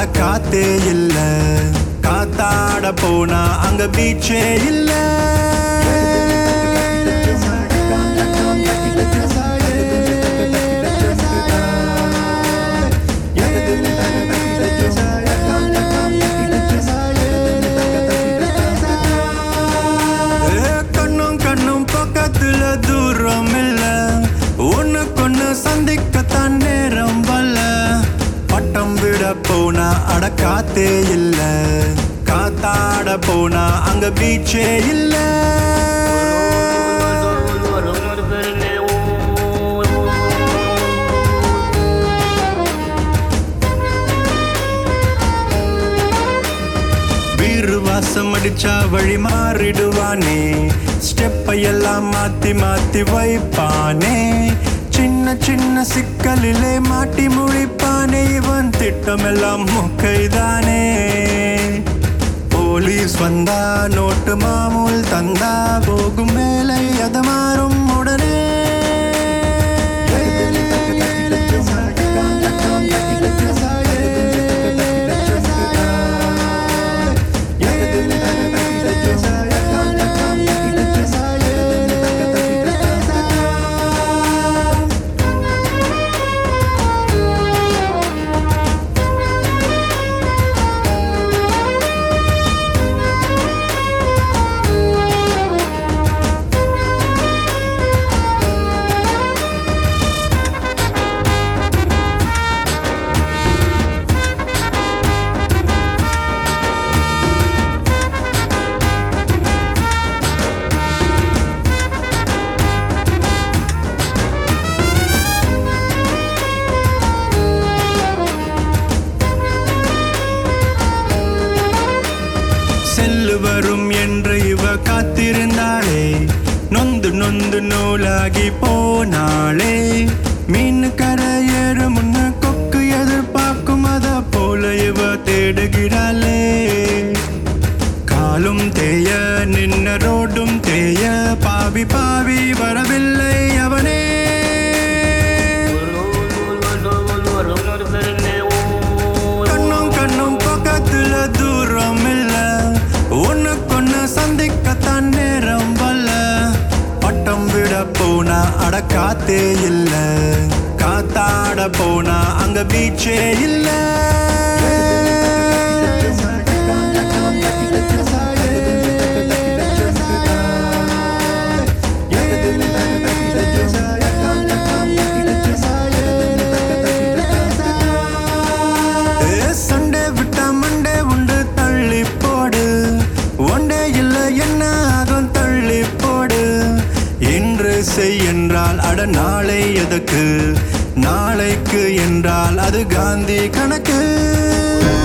காத்தே இல்ல காத்தாட போனா அங்க பீச்சே இல்ல ஏ, கண்ணும் கண்ணும் பக்கத்துல தூரம் இல்ல ஒண்ணுக்கொண்ணு சந்திக்கத்தான் நேரம் வல்ல பட்டம் விட போனா அட காத்தே இல்ல காத்தாட போனா அங்க பீச்சே இல்ல வீறு வாசம் அடிச்சா வழி மாறிடுவானே ஸ்டெப்பை எல்லாம் மாத்தி மாத்தி வைப்பானே சின்ன சின்ன சிக்கலிலே மாட்டி முழிப்பானே இவன் திட்டமெல்லாம் முக்கைதானே போலீஸ் வந்தா நோட்டு மாமூல் தந்தா போகும் வேலை அது மாறும் உடனே செல்லு வரும் என்று இவ காத்திருந்தாளே நொந்து நொந்து நூலாகி போனாளே மீன் கரையேறு முன்ன கொக்கு எதிர்பார்க்கும் அத போல இவ தேடுகிறாளே காலும் தேய நின்ன ரோடும் தேய பாவி பாவி வரவில்லை அவனே கண்ணும் கண்ணும் பக்கத்துல தூரம் இல்ல ஒண்ணுக்கொண்ணு சந்திக்கத்தான் நேரம் வல்ல பட்டம் விட போனா அட காத்தே இல்ல காத்தாட போனா அங்க பீச்சே இல்ல ஏ, சண்டே விட்டா மண்டே உண்டு தள்ளி போடு ஒண்டே இல்ல என்ன ஆகும் தள்ளி போடு இன்று செய் என்றால் அட நாளை எதற்கு நாளைக்கு என்றால் அது காந்தி கணக்கு